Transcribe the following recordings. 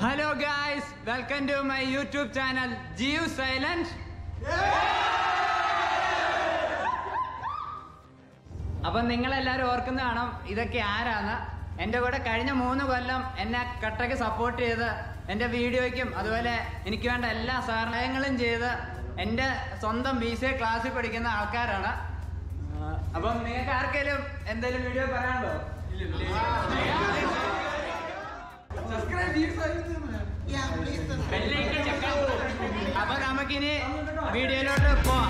Hello guys welcome to my YouTube channel ജിയു silent അപ്പൊ നിങ്ങൾ എല്ലാവരും ഓർക്കുന്ന കാണും ഇതൊക്കെ ആരാന്ന് എൻ്റെ കൂടെ കഴിഞ്ഞ മൂന്ന് കൊല്ലം എന്നെ കട്ടയ്ക്ക് സപ്പോർട്ട് ചെയ്ത് എൻ്റെ വീഡിയോയ്ക്കും അതുപോലെ എനിക്ക് വേണ്ട എല്ലാ സഹായങ്ങളും ചെയ്ത് എൻ്റെ സ്വന്തം ബി സി എ ക്ലാസ്സിൽ പഠിക്കുന്ന ആൾക്കാരാണ് ആ, അപ്പം നിങ്ങൾക്ക് ആർക്കെങ്കിലും എന്തെങ്കിലും വീഡിയോ പറയാനുണ്ടോ അപ്പൊ നമുക്കിനി വീഡിയോയിലോട്ട് പോവാം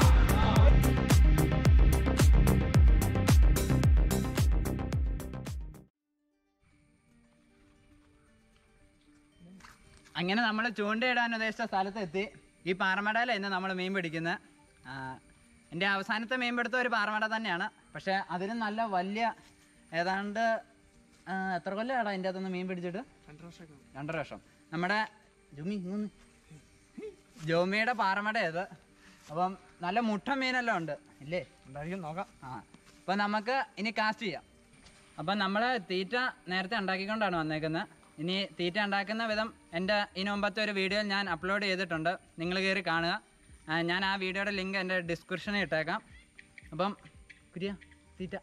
അങ്ങനെ നമ്മൾ ചൂണ്ടയിടാൻ ഉദ്ദേശിച്ച സ്ഥലത്ത് എത്തി ഈ പാറമടയില ഇന്ന് നമ്മൾ മീൻ പിടിക്കുന്നത് എൻ്റെ അവസാനത്തെ മീൻ പിടുത്ത ഒരു പാറമട തന്നെയാണ് പക്ഷേ അതിന് നല്ല വലിയ ഏതാണ്ട് ആ, എത്ര കൊല്ലമാടാ അതിൻ്റെ അകത്തുനിന്ന് മീൻ പിടിച്ചിട്ട് രണ്ടര വർഷം നമ്മുടെ ജുമി ഇങ്ങൊന്ന് ജോമിയുടെ പാറമട ഇത് അപ്പം നല്ല മുട്ട മീനെല്ലാം ഉണ്ട് ഇല്ലേ ഉണ്ടായിരിക്കും നോക്കാം ആ അപ്പം നമുക്ക് ഇനി കാസ്റ്റ് ചെയ്യാം അപ്പം നമ്മൾ തീറ്റ നേരത്തെ ഉണ്ടാക്കിക്കൊണ്ടാണ് വന്നേക്കുന്നത് ഇനി തീറ്റ ഉണ്ടാക്കുന്ന വിധം എൻ്റെ ഇതിന് മുമ്പത്തെ ഒരു വീഡിയോ ഞാൻ അപ്ലോഡ് ചെയ്തിട്ടുണ്ട് നിങ്ങൾ കയറി കാണുക ആ, ഞാൻ ആ വീഡിയോയുടെ ലിങ്ക് എൻ്റെ ഡിസ്ക്രിപ്ഷനിൽ ഇട്ടേക്കാം അപ്പം കുരിയ തീറ്റ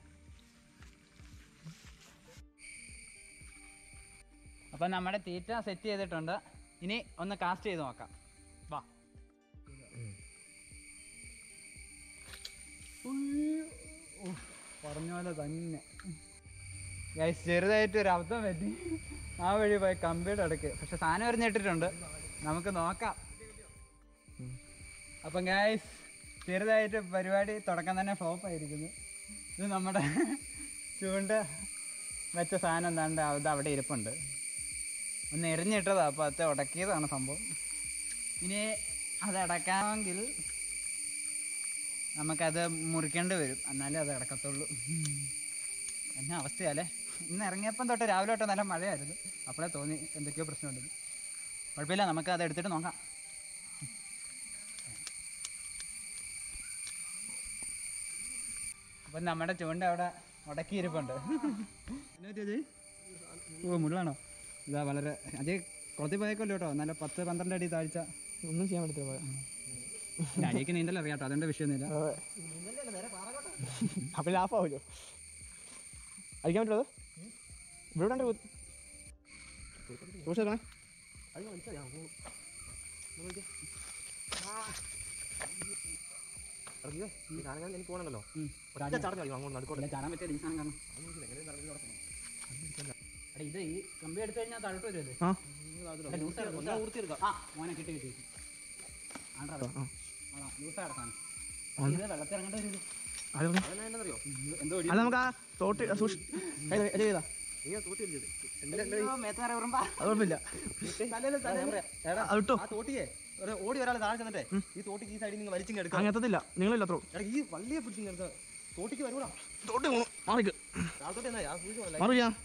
അപ്പം നമ്മുടെ തീറ്റ സെറ്റ് ചെയ്തിട്ടുണ്ട് ഇനി ഒന്ന് കാസ്റ്റ് ചെയ്ത് നോക്കാം വാ പറഞ്ഞ പോലെ തന്നെ ഗൈസ് ചെറുതായിട്ട് ഒരു അബദ്ധം പറ്റി ആ വഴി പോയി കമ്പിയുടെ അടുക്ക് പക്ഷെ സാധനം എറിഞ്ഞിട്ടിട്ടുണ്ട് നമുക്ക് നോക്കാം അപ്പം ഗൈസ് ചെറുതായിട്ട് പരിപാടി തുടക്കം തന്നെ ഫ്ലോപ്പ് ആയിരിക്കുന്നു ഇത് നമ്മുടെ ചൂണ്ട വെച്ച സാധനം എന്താണ്ട് അത് അവിടെ ഇരിപ്പുണ്ട് ഒന്ന് എറിഞ്ഞിട്ടതാ അപ്പോൾ അത് ഉടക്കിയതാണ് സംഭവം ഇനി അത് അടക്കാമെങ്കിൽ നമുക്കത് മുറിക്കേണ്ടി വരും എന്നാലേ അത് അടക്കത്തുള്ളൂ എന്നാ അവസ്ഥയല്ലേ ഇന്ന് ഇറങ്ങിയപ്പം തൊട്ട് രാവിലെ തൊട്ട് നല്ല മഴയായിരുന്നു അപ്പോഴേ തോന്നി എന്തൊക്കെയോ പ്രശ്നമുണ്ടെന്ന് കുഴപ്പമില്ല നമുക്ക് അത് എടുത്തിട്ട് നോക്കാം അപ്പം നമ്മുടെ ചൂണ്ട അവിടെ ഉടക്കിയിരിപ്പുണ്ട് എന്നാ പറ്റി അജയ്? ഓ മുള്ളാണോ ഇതാ വളരെ അജയ് കുളത്തിൽ പോയേക്കല്ലോ കേട്ടോ നല്ല പത്ത് പന്ത്രണ്ട് അടി താഴ്ച ഒന്നും ചെയ്യാൻ പറ്റത്തില്ല അടിയൊക്കെ നീന്തൽ അറിയാട്ടോ അതുകൊണ്ട് വിഷയമൊന്നുമില്ല അപ്പൊ ലാഫാവൂലോ അടിക്കാൻ പറ്റുമോ അത്? ഇവിടെ ഉണ്ട് സൂക്ഷിച്ചേ എനിക്ക് പോകണല്ലോ അങ്ങോട്ട് നടുക്കോട്ടെ ഇല്ല, ചാടാൻ പറ്റിയ ഈ സാധനം കാരണം എടാ, ഇത് ഈ കമ്പി എടുത്തു കഴിഞ്ഞാൽ താഴോട്ട് വരുമല്ലേ ആ എടാ, ലൂസ് ആയിട്ട് ഒന്ന് ഊർത്തിയെടുക്കാം. ആ മോനെ കിട്ടി കിട്ടി ആണ്ടാ ആ. ലൂസ് ആടത്താൻ ആണ്. ഇത് വെള്ളത്തിൽ ഇറങ്ങേണ്ട വരും അത് എന്തോ അത് നമുക്ക് ആ തോട്ടി സൂക്ഷി ചെയ്താ മേത്താറ ഉറുമ്പാ അത് കുഴപ്പമില്ല അത് ഇട്ടോ ആ തോട്ടിയെ ഒരു ഓടി ഒരാൾ താഴെ ചെന്നിട്ടേ ഈ തോട്ടിക്ക് ഈ സൈഡിൽ നിങ്ങൾ വലിച്ചിങ് എടുക്കാം അങ്ങനെ എത്തത്തില്ല നിങ്ങളില്ല അത്രോ എടാ ഈ വള്ളിയെ പിടിച്ചിങ് എടുക്കാം തോട്ടിക്ക് വരൂടാ തോട്ടി മാറിക്ക് താഴത്തോട്ട് എന്നാ ഞാൻ സൂക്ഷിച്ചു മാറി ഞാൻ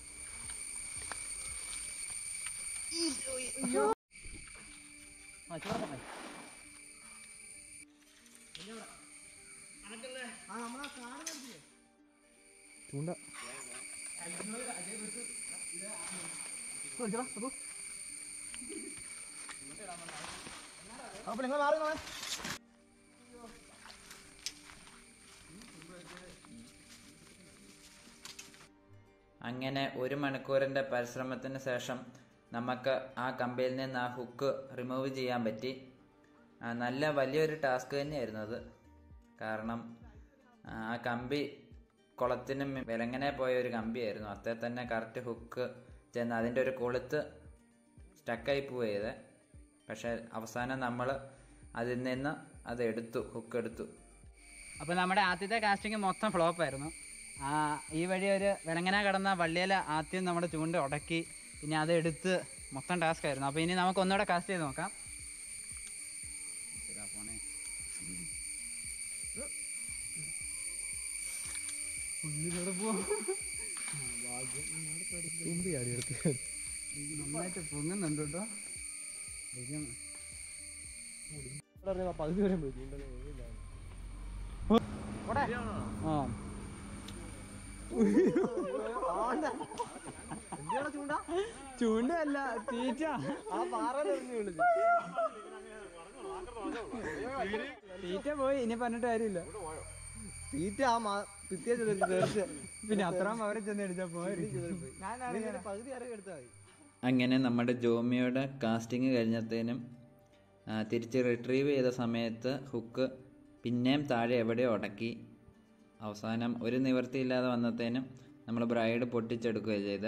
ചൂണ്ട അപ്പൊ നിങ്ങൾ മാറി നോക്കാൻ അങ്ങനെ ഒരു മണിക്കൂറിൻ്റെ പരിശ്രമത്തിന് ശേഷം നമുക്ക് ആ കമ്പിയിൽ നിന്ന് ആ ഹുക്ക് റിമൂവ് ചെയ്യാൻ പറ്റി ആ, നല്ല വലിയൊരു ടാസ്ക് തന്നെയായിരുന്നു അത് കാരണം ആ ആ കമ്പി കുളത്തിന് മി- വിലങ്ങനെ പോയ ഒരു കമ്പിയായിരുന്നു അത്തേ തന്നെ കറക്റ്റ് ഹുക്ക് ചെന്ന് അതിൻ്റെ ഒരു കൊളുത്ത് സ്റ്റക്കായി പോയത് പക്ഷേ അവസാനം നമ്മൾ അതിൽ നിന്ന് അത് എടുത്തു ഹുക്ക് എടുത്തു അപ്പോൾ നമ്മുടെ ആദ്യത്തെ കാസ്റ്റിംഗ് മൊത്തം ഫ്ലോപ്പ് ആയിരുന്നു ആ ഈ വഴി ഒരു വിലങ്ങനെ കിടന്ന വള്ളിയില ആദ്യം നമ്മുടെ ചൂണ്ട ഉടക്കി പിന്നെ അത് എടുത്ത് മൊത്തം ടാസ്ക് ആയിരുന്നു അപ്പോൾ ഇനി നമുക്ക് ഒന്നുകൂടെ കാസ്റ്റ് ചെയ്ത് നോക്കാം ഇതാ പോണേ. ഉള്ളിലൂടെ പോവാം. ഇത് നന്നായിട്ട് പൊങ്ങുന്നുണ്ട് കേട്ടോ ശരിക്കും പകുതി വരെ പോയി ആ ഇതേടാ ചൂണ്ട ചൂണ്ടല്ല തീറ്റ ആ പാറ എറിഞ്ഞു വിളിച്ചു തീറ്റ പോയി ഇനി പറഞ്ഞിട്ട് കാര്യമില്ല തീറ്റ ആ മാ പിറ്റേ തീർച്ച പിന്നെ അത്രയും അവരെ ചെന്ന് അടിച്ചാ പോയി പകുതി അറിവ് എടുത്താൽ മതി അങ്ങനെ നമ്മുടെ ജോമിയുടെ കാസ്റ്റിംഗ് കഴിഞ്ഞത്തേനും ആ, തിരിച്ച് റിട്രീവ് ചെയ്ത സമയത്ത് ഹുക്ക് പിന്നെയും താഴെ എവിടെയോ ഉടക്കി അവസാനം ഒരു നിവൃത്തിയില്ലാതെ വന്നത്തേനും നമ്മൾ ബ്രൈഡ് പൊട്ടിച്ചെടുക്കുകയാണ് ചെയ്തത്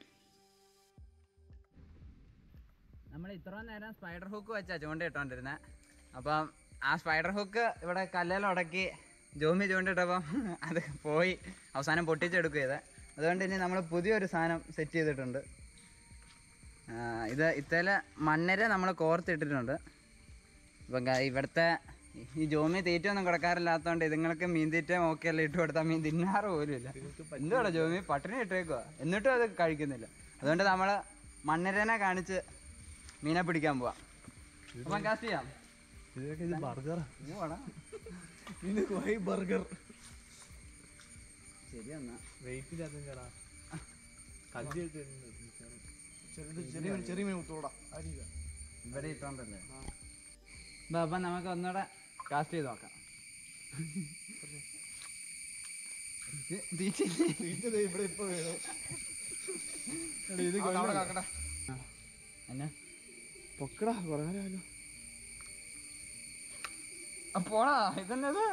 നമ്മൾ ഇത്രയും നേരം സ്പൈഡർ ഹുക്ക് വെച്ചാ ചൂണ്ടയിട്ടോണ്ടിരുന്നത് അപ്പം ആ സ്പൈഡർ ഹുക്ക് ഇവിടെ കല്ലേൽ ഉടക്കി ജോമി ചൂണ്ടിട്ടപ്പം അത് പോയി അവസാനം പൊട്ടിച്ചെടുക്കുക ചെയ്തത് അതുകൊണ്ട് ഇനി നമ്മൾ പുതിയൊരു സാധനം സെറ്റ് ചെയ്തിട്ടുണ്ട് ആ, ഇത് ഇത്തേലെ മണ്ണര നമ്മൾ കോർത്തിട്ടിട്ടുണ്ട് അപ്പം ഗ- ഇവിടുത്തെ ഈ ജോമി തീറ്റയൊന്നും കൊടുക്കാറില്ലാത്തതുകൊണ്ട് ഇതുങ്ങൾക്ക് മീൻ തീറ്റ നോക്കിയല്ല ഇട്ട് കൊടുത്താൽ മീൻ തിന്നാറ് പോലും ഇല്ല എന്തുവാടാ ജോമി പട്ടിണി ഇട്ടേക്കുക എന്നിട്ടും അത് കഴിക്കുന്നില്ല അതുകൊണ്ട് നമ്മൾ മണ്ണരനെ കാണിച്ച് മീനെ പിടിക്കാൻ പോവാം അപ്പം കാസ്റ്റ് ചെയ്യാം ഇതൊക്കെ ഇത് ബർഗർ പോവാടാ ഇത് കോഴി ബർഗർ ശരി എന്നാ വെയിറ്റ് ഇല്ലാത്ത ചേടാ കല്ല് ചെറിയ ചെറിയ മീൻ മുത്തോടാ അരിയില്ല ഇവിടെ ഇട്ടോണ്ടല്ലേ ബാ, അപ്പം നമുക്ക് ഒന്നുകൂടെ കാസ്റ്റ് ചെയ്ത് നോക്കാം ഇത് തീറ്റ ഇവിടെ ഇപ്പൊ വേണം ഇത് എന്നാ പൊക്കടാ കുറേ നേരമല്ലോ ആ, പോടാ ഇതന്നെ ഇത്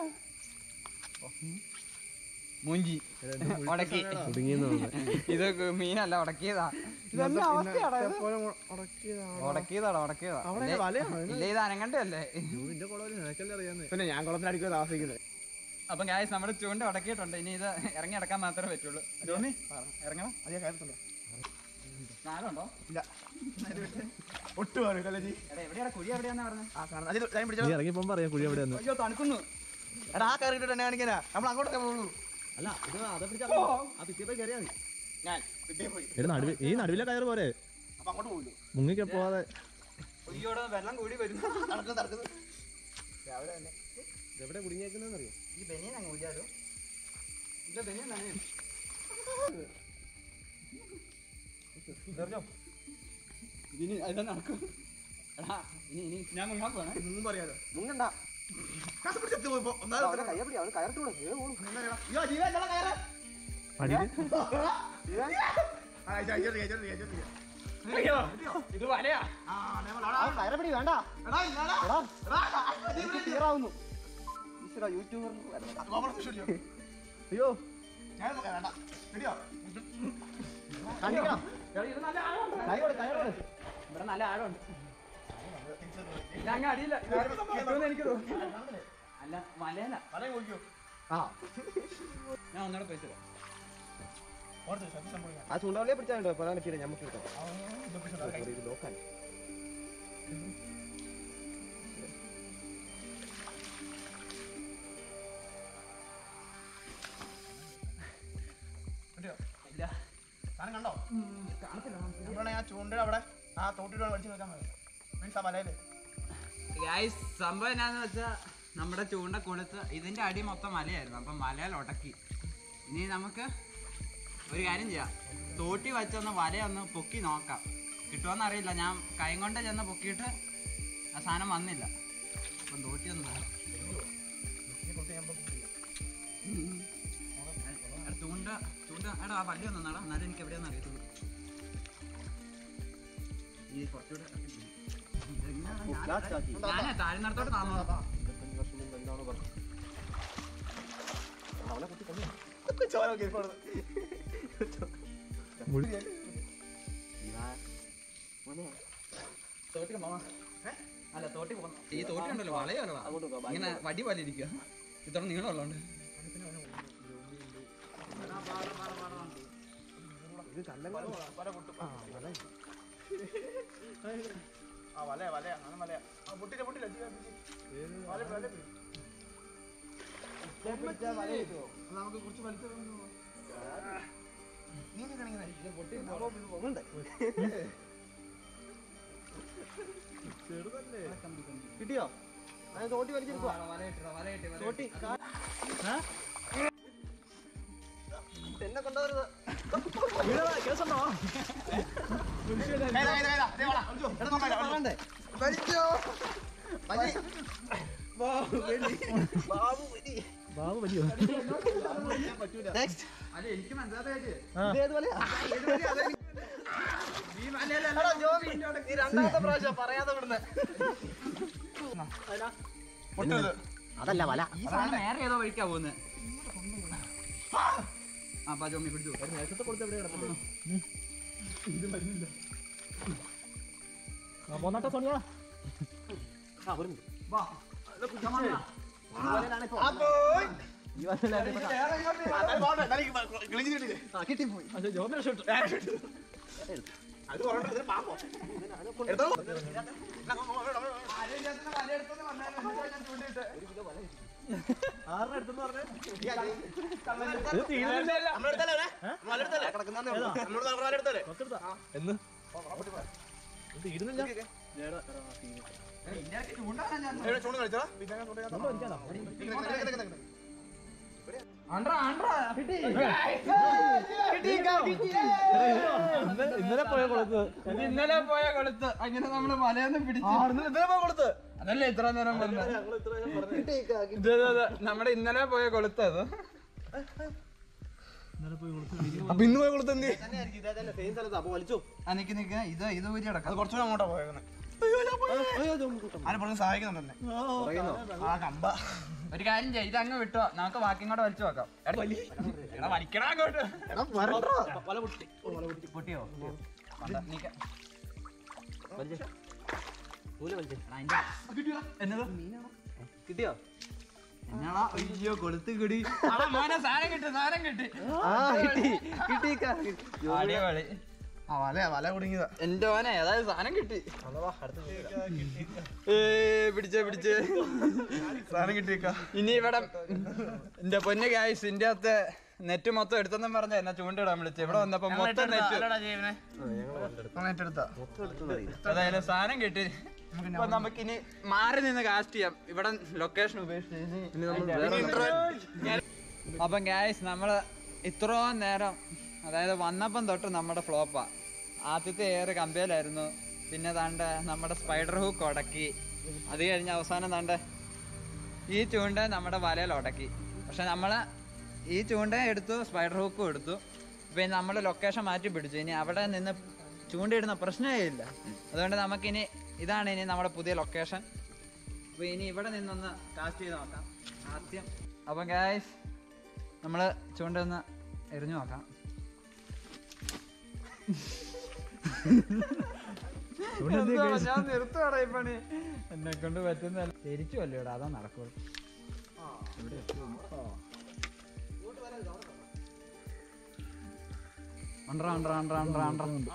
മൂഞ്ചി ഉടക്കി കുടുങ്ങിയെന്ന് തോന്നുന്നു ഇത് മീനല്ല ഉടക്കിയതാ ഇതെന്താ അവസ്ഥയാടാ ഇത്? ഉടക്കിയതാണ് ഉടക്കിയതാടാ ഉടക്കിയതാ അവിടെ ഇല്ലേ- വലയാണോ? ഇല്ല ഇത് അനങ്ങണ്ടല്ലേ ഇതിന്റെ കുളത്തിൽ നിനക്കല്ലേ അറിയാന്ന് പിന്നെ ഞാൻ കുളത്തിനടിക്കുക താമസിക്കുന്നത് അപ്പം ഗായ്സ് നമ്മുടെ ചൂണ്ട ഉടക്കിയിട്ടുണ്ട് ഇനി ഇത് ഇറങ്ങി അടക്കാൻ മാത്രമേ പറ്റുള്ളൂ ജോമി ഇറങ്ങണം അതേ കാര്യത്തുണ്ടോ നാലുണ്ടോ ഇല്ല ഒട്ടു പറയൂല്ലേ എടാ എവിടെയാ കുഴി എവിടെയാന്നാ പറഞ്ഞത് ആ കാണാം അതിൽ ലൈൻ പിടിച്ചോ ഇറങ്ങി പോകുമ്പോ അറിയാം കുഴി എവിടെയെന്ന് അയ്യോ തണുക്കുന്നു എടാ ആ കയറിയിട്ട് എന്നെ കാണിക്കാനാ നമ്മൾ അങ്ങോട്ടൊക്കെ പോകുള്ളൂ അല്ല ഇത് അതെ പിടിച്ചാ ആ പിറ്റേ പോയി കയറിയാ മതി ഞാൻ എടാ നടുവ് ഈ നടുവിലെ കയറ് പോരെ അപ്പൊ അങ്ങോട്ട് പോകില്ല മുങ്ങിക്ക് പോവാതെ ഒയ്യോടെ വെള്ളം കൂടി വരുന്നു നടക്കുന്നത് നടക്കുന്നത് എവിടെ കുടുങ്ങിയേക്കുന്നതെന്ന് അറിയോ ഈ ബനിയൻ അങ്ങ് ഊരിയാലോ ഇത് ബനിയൻ നനയും ഇനി അത് നടക്കും എടാ ഇനി ഇനി ഞാൻ മുങ്ങാൻ പോണേ മുമ്പ് അറിയാലോ മുങ്ങണ്ട കാശ് പിടിച്ചെത്തി പോയിപ്പോ അവനെ കയ്യപ്പിടി അവന് കയറിട്ടൂടെ വേഗം ഓടും അടിയിൽ അയ്യോ ഇത് വലയാ കയറപ്പിടി വേണ്ട ക്ലിയറാവുന്നു ഈശ്വരാ യൂട്യൂബറിന് അയ്യോ കാണിക്കണം ഇത് നല്ല ആഴമുണ്ട് കൈയോട് കൈയോട് ഇവിടെ നല്ല ആഴമുണ്ട് ഇത് അങ്ങ് അടിയില്ല ഇത് കിട്ടുമെന്ന് എനിക്ക് തോന്നുന്നു അല്ല വലയല്ല ആ ഞാൻ ഒന്നുകൂടെ പൈസ തരാം ആ ചൂണ്ടാവളിയെ പിടിച്ചാൽ ഉണ്ടോ പ്രധാന പേര് നമുക്ക് കിട്ടാം നോക്കാൻ ഇല്ല കണ്ടോ നമ്മളാണ് ആ ചൂണ്ടയുടെ അവിടെ ആ തോട്ടിട്ട് പഠിച്ചു നോക്കാൻ മീൻസ് ആ മലയില് ഗൈസ് സംഭവം എന്നാന്ന് വെച്ചാ നമ്മുടെ ചൂണ്ട കൊളുത്ത് ഇതിന്റെ അടി മൊത്തം മലയായിരുന്നു അപ്പം മലയിൽ ഉടക്കി ഇനി നമുക്ക് ഒരു കാര്യം ചെയ്യാം തോട്ടി വെച്ചൊന്ന് വലയൊന്ന് പൊക്കി നോക്കാം കിട്ടുമെന്ന് അറിയില്ല ഞാൻ കൈ കൊണ്ട് ചെന്ന് പൊക്കിയിട്ട് ആ സാധനം വന്നില്ല അപ്പം തോട്ടി ഒന്ന് നോക്കാം. എടാ, ചൂണ്ട ചൂണ്ട എടാ ആ വള്ളി ഒന്ന് നടാ എന്നാലും എനിക്ക് എവിടെയാന്ന് അറിയത്തുള്ളൂ ഈ കുറച്ചുകൂടെ ഇതെങ്ങനെയാണ് ഞാൻ- ലാസ്റ്റ് ആക്കി ഞാനേ താഴ്ന്നിടത്തോട്ട് താമസം ഇരുപത്തഞ്ച് വർഷം മുമ്പ് എന്താണോ പറഞ്ഞത് അവനെ കുത്തി കൊന്നു ചോര നോക്കി ഇപ്പോൾ മോനെ തോട്ടി പോവാം അല്ല തോട്ടി പോകാം ഈ തോട്ടി ഉണ്ടല്ലോ വളയല്ലോ അങ്ങോട്ട് പോ, ഇങ്ങനെ വടി പോലെ ഇരിക്കുക ഇത്ര നീളമുള്ളതുകൊണ്ട് ഇത് കല്ലങ്ങൾ ആ വലയാ വലയാ അങ്ങനെ വലയാ ആ പൊട്ടില്ല പൊട്ടില്ല വല വല പിടി. നമുക്ക് കുറച്ച് വലിച്ചു നീ എന്തിനാ കാണിക്കുന്നെ? കിട്ടിയോ അത് തോട്ടി വലിച്ചെടുക്കുക തോട്ടി കാ- എന്നെ കൊണ്ടുവരുന്നത് കേസുണ്ടോ ബാബു വലിയോ അല്ല എനിക്ക് മനസ്സിലാത്ത രണ്ടാമത്തെ പ്രാവശ്യം പറയാതെ വിടുന്നത് പൊട്ടത് അതല്ല വല ഈ സാധനം നേരെ ഏതോ വഴിക്കാ പോകുന്നത് ആ പാ ജോമി പിടിച്ചു പോന്നാട്ടോ സോണിയ വാ അപ്പോ ഈ വലയിലാണ് ഇപ്പൊ കിളിഞ്ഞിട്ടില്ലേ കിട്ടിപ്പോയി അത് ജോബിനെ ഷൂട്ട് അത് പറഞ്ഞിട്ട് ഇതിന് പാമ്പോ എടുത്തോ ആറിനെ എടുത്തെന്ന് പറഞ്ഞേ നമ്മളെടുത്തല്ലേ നമ്മളെടുത്തല്ലേ നമ്മളോട് നമ്മളെടുത്തല്ലേ എന്ന് തീരുന്നില്ല എവിടെ ചൂട് കളിച്ചോ പിന്നെ ഞാൻ ചൂട് ആണ്ട്രാ ആണ്ട്രാ ഇന്നലെ പോയ കൊളുത്ത് ഇത് ഇന്നലെ പോയ കൊളുത്ത് അങ്ങനെ നമ്മള് മലയൊന്നും പിടിച്ചു കൊടുത്ത് അതല്ലേ ഇത്ര നേരം പറഞ്ഞത് ഞങ്ങൾ ഇത്ര നേരം പറഞ്ഞു ഇത് ഇത് ഇത് നമ്മുടെ ഇന്നലെ പോയ കൊളുത്ത് അത് അപ്പൊ ഇന്ന് പോയി കൊടുത്ത് എന്ത് സെയിം സ്ഥലത്ത് അപ്പൊ വലിച്ചോ ആ നിക്ക് നിക്ക് ഇത് ഇത് ഊരി അത് അടക്കാം കുറച്ചുകൂടെ അങ്ങോട്ടാ പോയേക്കുന്നത് ആരും പറഞ്ഞ് സഹായിക്കുന്നുണ്ടെന്നെ ആ കമ്പ ഒരു കാര്യം ചെയ്യ ഇത് അങ്ങ് വിട്ടോ നമുക്ക് ബാക്കി കൂടെ വലിച്ചു നോക്കാം എടാ വലിക്കടാ അങ്ങോട്ട് വല പൊട്ടി പൊട്ടിയോ വേണ്ട, നിക്ക്. പൂല വലിച്ചേ എടാ, അതിന്റെ- എന്നത് കിട്ടിയോ എന്നാടാ അയ്യോ കൊളുത്ത് കിടി അടാ മോനെ സാധനം കിട്ടി സാധനം കിട്ടി ആ കിട്ടി കിട്ടി അടിപൊളി ആ വല വല കുടുങ്ങിയതാ എന്റെ മോനെ ഏതായാലും സാധനം കിട്ടി ഏ പിടിച്ചേ പിടിച്ചേ സാധനം കിട്ടിയേക്കാ ഇനി ഇവിടെ എന്റെ പൊന്ന് ഗായ്സ് ഇന്റെ അകത്ത് നെറ്റ് മൊത്തം എടുത്തെന്നും പറഞ്ഞ എന്നാ ചൂണ്ടിടാൻ വിളിച്ചു ഇവിടെ വന്നപ്പോ മൊത്തം നെറ്റ് നമ്മൾ ഏറ്റെടുത്താ അതായത് സാധനം കിട്ടി അപ്പൊ നമുക്കിനി മാറി നിന്ന് കാസ്റ്റ് ചെയ്യാം ഇവിടെ ലൊക്കേഷൻ ഉപേക്ഷിച്ച് അപ്പം ഗായ്സ് നമ്മള് ഇത്രയും നേരം അതായത് വന്നപ്പം തൊട്ട് നമ്മുടെ ഫ്ലോപ്പാ ആദ്യത്തെ ഏറ് കമ്പയിലായിരുന്നു പിന്നെ താണ്ട നമ്മുടെ സ്പൈഡർ ഹൂക്ക് ഉടക്കി അത് കഴിഞ്ഞ് അവസാനം താണ്ട ഈ ചൂണ്ട നമ്മുടെ വലയിൽ ഉടക്കി പക്ഷെ നമ്മള് ഈ ചൂണ്ട എടുത്തു സ്പൈഡർ ഹൂക്കും എടുത്തു പിന്നെ നമ്മൾ ലൊക്കേഷൻ മാറ്റി പിടിച്ചു ഇനി അവിടെ നിന്ന് ചൂണ്ടയിടുന്ന പ്രശ്നമേ ഇല്ല അതുകൊണ്ട് നമുക്കിനി ഇതാണ് ഇനി നമ്മുടെ പുതിയ ലൊക്കേഷൻ അപ്പോൾ ഇനി ഇവിടെ നിന്നൊന്ന് കാസ്റ്റ് ചെയ്ത് നോക്കാം ആദ്യം അപ്പം ഗായ്സ് നമ്മൾ ചൂണ്ട ഒന്ന് എറിഞ്ഞു നോക്കാം എന്തുവാ, ഞാൻ നിർത്തുവാടാ ഈ പണി എന്നെ കൊണ്ട് പറ്റുന്ന തിരിച്ചു അല്ലേ ഇവിടെ അതാ നടക്കുള്ളൂ അണ്ടറ അണ്ടറ അണ്ടറ അണ്ടറ അണ്ടറ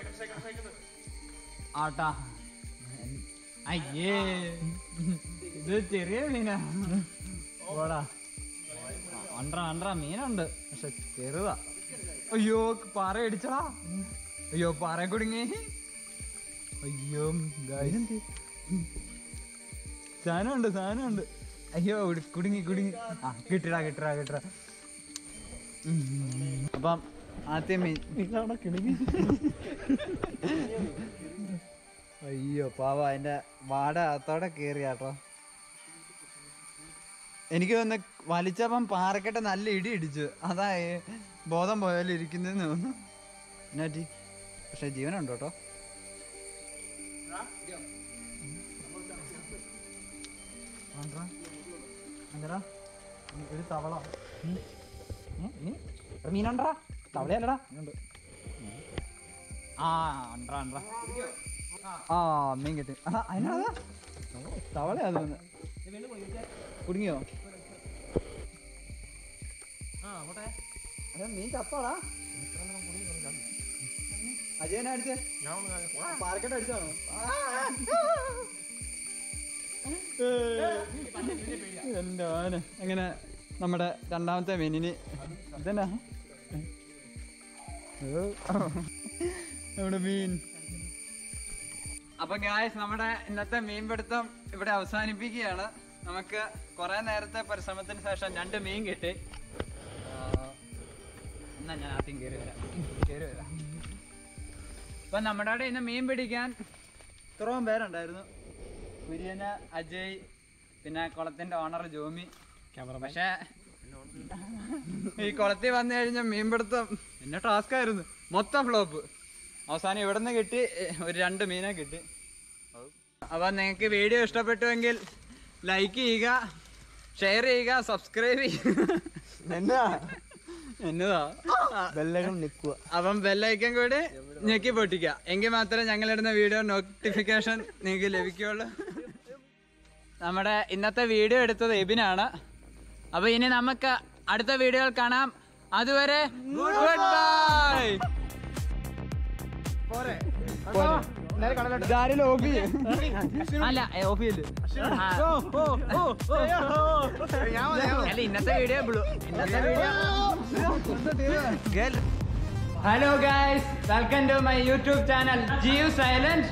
ആട്ടാ അയ്യേ ഇത് ചെറിയ മീനാ ഓടാ അണ്ടറ അണ്ടറ മീനുണ്ട് പക്ഷെ ചെറുതാ അയ്യോ പാറ ഇടിച്ചടാ അയ്യോ പാറ കുടുങ്ങി അയ്യോ guys. സാധനമുണ്ട് സാധനമുണ്ട് അയ്യോ ഉടി- കുടുങ്ങി കുടുങ്ങി ആ കിട്ടിടാ കിട്ടിടാ കിട്ടിടാ ഉം. അപ്പം ആദ്യം മീൻ അയ്യോ പാവ അതിന്റെ വാട അകത്തോടെ കേറി കേട്ടോ എനിക്ക് തോന്നുന്നു വലിച്ചപ്പം പാറക്കെട്ട് നല്ല ഇടി ഇടിച്ചു അതാ ഈ ബോധം പോയാലും ഇരിക്കുന്നതെന്ന് തോന്നുന്നു എന്നാറ്റി പക്ഷെ ജീവനുണ്ട് കേട്ടോ ആണ്ട്രാ. എന്തരാ? ഉം, ഒരു തവള ഉം. ഉം, ഇനി? ഒരു മീനുണ്ടാ തവളയല്ലടാ ആ അണ്ടാ അണ്ടാ ആ മീൻ കിട്ടി ആ അതിനാ തവളയാ തോന്നുന്നു കുടുങ്ങിയോ അതെ മീൻ ചത്തോടാ അജയനെ അടിച്ചേ പാർക്കറ്റ് അടിച്ചാണോ എന്റെ ആന അങ്ങനെ നമ്മുടെ രണ്ടാമത്തെ മീനിന് ഇതെന്നാ ഓ. നമ്മുടെ മീൻ അപ്പൊ ഗായ്സ് നമ്മുടെ ഇന്നത്തെ മീൻപിടുത്തം ഇവിടെ അവസാനിപ്പിക്കുകയാണ് നമുക്ക് കുറെ നേരത്തെ പരിശ്രമത്തിന് ശേഷം രണ്ട് മീൻ കിട്ടി ആ, എന്നാ ഞാൻ ആദ്യം കയറി വരാം കയറി വരാം ഇപ്പൊ നമ്മുടെ അവിടെ ഇന്ന് മീൻ പിടിക്കാൻ ഇത്രയും പേരുണ്ടായിരുന്നു കുര്യന് അജയ് പിന്നെ കുളത്തിന്റെ ഓണർ ജോമി പക്ഷേ ഈ കുളത്തിൽ വന്നു കഴിഞ്ഞ മീൻപിടുത്തം എന്നെ ടാസ്ക് ആയിരുന്നു മൊത്തം ഫ്ലോപ്പ് അവസാനം ഇവിടെ നിന്ന് കിട്ടി ഒരു രണ്ട് മീനെ കിട്ടി അപ്പൊ നിങ്ങൾക്ക് വീഡിയോ ഇഷ്ടപ്പെട്ടുവെങ്കിൽ ലൈക്ക് ചെയ്യുക ഷെയർ ചെയ്യുക സബ്സ്ക്രൈബ് ചെയ്യുക എന്നാ എന്നതാ ബെല്ലകം നിക്കുക അപ്പം ബെല്ലൈക്കൻ കൂടി ഞെക്കി പൊട്ടിക്കുക എങ്കിൽ മാത്രമേ ഞങ്ങളിടുന്ന വീഡിയോ നോട്ടിഫിക്കേഷൻ നിങ്ങൾക്ക് ലഭിക്കുകയുള്ളൂ നമ്മുടെ ഇന്നത്തെ വീഡിയോ എടുത്തത് എബിനാണ് അപ്പൊ ഇനി നമുക്ക് അടുത്ത വീഡിയോയിൽ കാണാം അതുവരെ ഗുഡ് ബൈ അല്ല ഓഫ് അല്ല ഇന്നത്തെ വീഡിയോ ബ്ലൂ ഇന്നത്തെ video hello guys welcome to my YouTube channel ജിയു സൈലന്റ്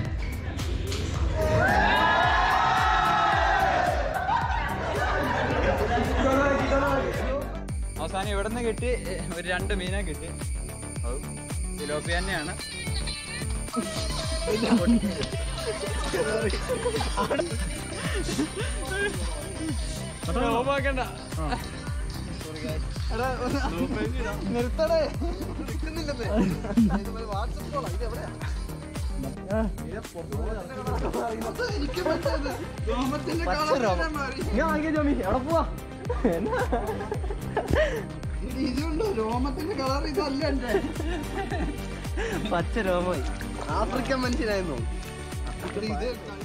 അവസാനം ഇവിടെ നിന്ന് കിട്ടി ഒരു രണ്ട് മീനെ കിട്ടി ഫിലോപ്പി തന്നെയാണ് ഓഫാക്കണ്ട നിർത്തടേ നിൽക്കുന്നില്ലെന്നേ വാട്സപ്പ് കോളാ ഇത് എവിടെയാ പച്ച രോമം. ഇങ്ങ് വാങ്ങിക്കോ ജോമി എവിടെ പോവാ രോമത്തിന്റെ കളർ ഇതല്ല എന്റെ പച്ച രോമമായി ആഫ്രിക്കൻ മനുഷ്യനായിരുന്നു ഇത്